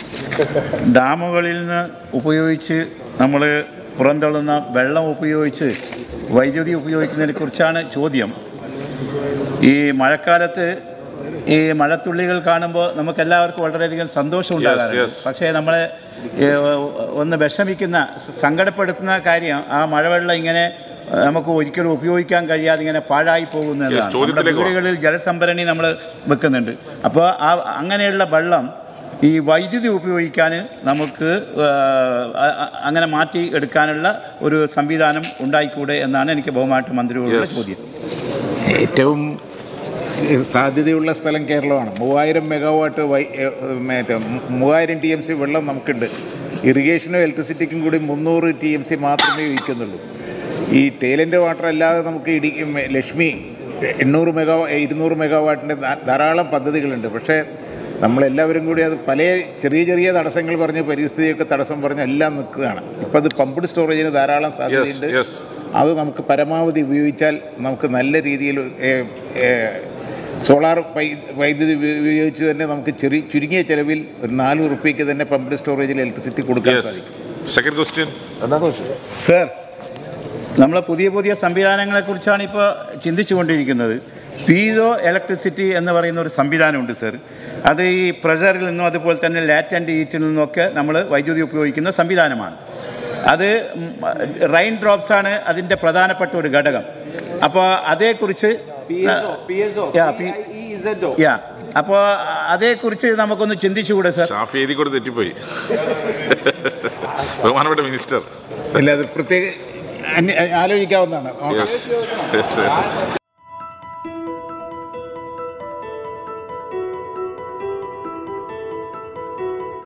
ഡാമുകളിൽ നിന്ന് ഉപയോഗിച്ച് നമ്മൾ പുറന്തള്ളുന്ന വെള്ളം ഉപയോഗിച്ച് വൈദ്യുതി ഉപയോഗിക്കുന്നതിനെ കുറിച്ചാണ് ചോദ്യം ഈ മഴക്കാലത്ത് ഈ മഴത്തുള്ളികൾ കാണുമ്പോൾ നമുക്കെല്ലാവർക്കും വളരെയധികം സന്തോഷം ഉണ്ടാകാറുണ്ട് yes. പക്ഷേ നമ്മളെ ഏ, ഒന്ന് വിഷമിക്കുന്ന സ- സങ്കടപ്പെടുത്തുന്ന കാര്യം ആ മഴവെള്ളം ഇങ്ങനെ ഏ, നമുക്ക് ഒരിക്കലും ഉപയോഗിക്കാൻ കഴിയാതെ ഇങ്ങനെ പാഴായി പോകുന്നു Yes, എന്നതാണ് നമ്മുടെ ചോദ്യത്തിലേക്ക് വാ. വീടുകളിൽ ജലസംഭരണി നമ്മൾ വെക്കുന്നുണ്ട് അപ്പോൾ ആ അങ്ങനെയുള്ള വെള്ളം ഈ വൈദ്യുതി ഉപയോഗിക്കാൻ നമുക്ക് ആ, അ- അ- അങ്ങനെ മാറ്റി എടുക്കാനുള്ള ഒരു സംവിധാനം ഉണ്ടായിക്കൂടെ എന്നാണ് എനിക്ക് ബഹുമാനമായിട്ട് മന്ത്രിയോടുള്ള Yes. ചോദ്യം ഏറ്റവും സാധ്യതയുള്ള സ്ഥലം കേരളമാണ് മൂവായിരം മെഗാവാട്ട് വൈ ഏ, മറ്റേ മൂവായിരം ടി എം സി വെള്ളം നമുക്കുണ്ട് ഇറിഗേഷനും ഇലക്ട്രിസിറ്റിക്കും കൂടി മുന്നൂറ് ടി എം സി മാത്രമേ ഉപയോഗിക്കുന്നുള്ളൂ ഈ ടേലൻ്റ് വാട്ടർ അല്ലാതെ നമുക്ക് ഇടി മെ- ലക്ഷ്മി എണ്ണൂറ് മെഗാ ഇരുന്നൂറ് മെഗാവാട്ടിൻ്റെ ധാ- ധാരാളം പദ്ധതികളുണ്ട് പക്ഷേ നമ്മളെല്ലാവരും കൂടി അത് പല ചെറിയ ചെറിയ തടസ്സങ്ങൾ പറഞ്ഞ് പരിസ്ഥിതിയൊക്കെ തടസ്സം പറഞ്ഞ് എല്ലാം നിൽക്കുകയാണ് ഇപ്പം അത് പമ്പ്ഡ് സ്റ്റോറേജിന് ധാരാളം യെസ് സാധ്യതയുണ്ട് യെസ് അത് നമുക്ക് പരമാവധി ഉപയോഗിച്ചാൽ നമുക്ക് നല്ല രീതിയിൽ ഏ, ഏ, സോളാർ വൈ- വൈദ്യുതി ഉപ- ഉപയോഗിച്ച് തന്നെ നമുക്ക് ചെറിയ ചുരുങ്ങിയ ചെലവിൽ ഒരു നാല് ഉറുപ്പ്യക്ക് തന്നെ പമ്പ്ഡ് സ്റ്റോറേജിൽ ഇലക്ട്രിസിറ്റി കൊടുക്കാൻ യെസ് സാധിക്കും സെക്കൻഡ് ക്വസ്റ്റ്യൻ സർ നമ്മളെ പുതിയ പുതിയ സംവിധാനങ്ങളെക്കുറിച്ചാണ് ഇപ്പോൾ ചിന്തിച്ചുകൊണ്ടിരിക്കുന്നത് പീസോ ഇലക്ട്രിസിറ്റി എന്ന് പറയുന്ന ഒരു സംവിധാനമുണ്ട് സർ അത് ഈ പ്രഷറിൽ നിന്നും അതുപോലെ തന്നെ ലാറ്റൻ്റ് ഹീറ്റിൽ നിന്നൊക്കെ നമ്മൾ വൈദ്യുതി ഉപയോഗിക്കുന്ന സംവിധാനമാണ് അത് റൈൻ ഡ്രോപ്സ് ആണ് അതിൻ്റെ പ്രധാനപ്പെട്ട ഒരു ഘടകം അപ്പോൾ അതേക്കുറിച്ച് Yeah, P- യാ അപ്പോൾ അതേക്കുറിച്ച് നമുക്കൊന്ന് ചിന്തിച്ചുകൂടെ സർ ഷാഫി എഴുതി കൂടെ തെറ്റിപ്പോയി ബഹുമാനപ്പെട്ട മിനിസ്റ്റർ അല്ല അത് പ്രത്യേക അന്വ- ആലോചിക്കാവുന്നതാണ് നോക്കാം യെസ്